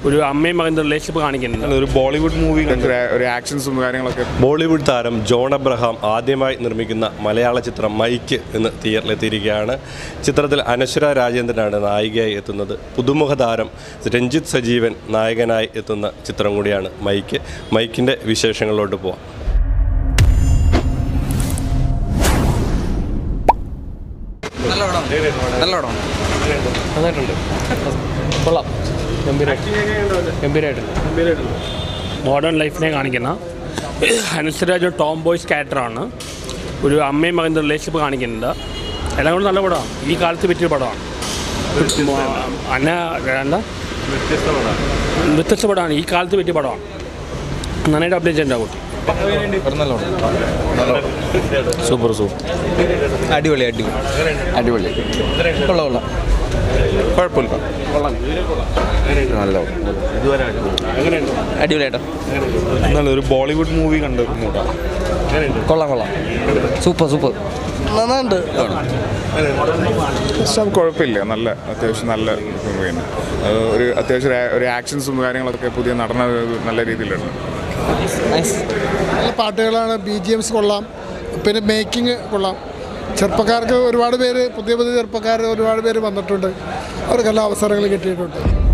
ഒരു അമ്മയും മകൻ്റെ റിലേഷൻഷിപ്പ് കാണിക്കുന്നുണ്ട് ഒരു ബോളിവുഡ് മൂവി ഒരു ആക്ഷൻസും കാര്യങ്ങളൊക്കെ ബോളിവുഡ് താരം ജോൺ അബ്രഹാം ആദ്യമായി നിർമ്മിക്കുന്ന മലയാള ചിത്രം മൈക്ക് എന്ന് തിയേറ്ററിലെത്തിയിരിക്കുകയാണ് ചിത്രത്തിൽ അനശ്വര രാജേന്ദ്രനാണ് നായികയായി എത്തുന്നത് പുതുമുഖ താരം രഞ്ജിത്ത് സജീവൻ നായകനായി എത്തുന്ന ചിത്രം കൂടിയാണ് മൈക്ക് മൈക്കിൻ്റെ വിശേഷങ്ങളിലോട്ട് പോവാം നല്ല പടം നല്ല പടം നന്നായിട്ടുണ്ട് കൊള്ളാം ഗംഭീരമായിട്ടുണ്ട് മോഡേൺ ലൈഫിനെ കാണിക്കുന്ന അനുസരാജ് ടോം ബോയ്സ് ക്യാരക്ടറാണ് ഒരു അമ്മയും മകൻ്റെ റിലേഷൻഷിപ്പ് കാണിക്കുന്നുണ്ട് എല്ലാം കൂടെ നല്ല പടമാണ് ഈ കാലത്ത് പറ്റിയ പടമാണ് അന്ന എന്താ വ്യത്യസ്ത പടമാണ് ഈ കാലത്ത് പറ്റിയ പടമാണ് നന്നായിട്ട് അപ്ഡേറ്റ് ചെയ്യേണ്ട കുട്ടി നല്ല പടം സൂപ്പർ സൂപ്പർ അടിപൊളി അടിപൊളി അടിപൊളി കൊള്ളാം കൊള്ളാം കുഴപ്പമില്ല നല്ല അടിപൊളിയായിട്ടോ എന്താണ് ഒരു ബോളിവുഡ് മൂവി കണ്ട് മൂടാ കൊള്ളാം കൊള്ളാം സൂപ്പർ സൂപ്പർ നന്നായിട്ട് ഇഷ്ടം കുഴപ്പമില്ല നല്ല അത്യാവശ്യം നല്ല മൂവിയാണ് അത് ഒരു അത്യാവശ്യം ഒരു- ഒരു ആക്ഷൻസും കാര്യങ്ങളൊക്കെ പുതിയ നടന നല്ല രീതിയിലുണ്ട് നൈസ് നല്ല പാട്ടുകളാണ് ബി ജി എംസ് കൊള്ളാം പിന്നെ മേക്കിംഗ് കൊള്ളാം ചെറുപ്പക്കാർക്ക് ഒരുപാട് പേര് പുതിയ പുതിയ ചെറുപ്പക്കാർ ഒരുപാട് പേര് വന്നിട്ടുണ്ട് അവർക്കെല്ലാം അവസരങ്ങൾ കിട്ടിയിട്ടുണ്ട്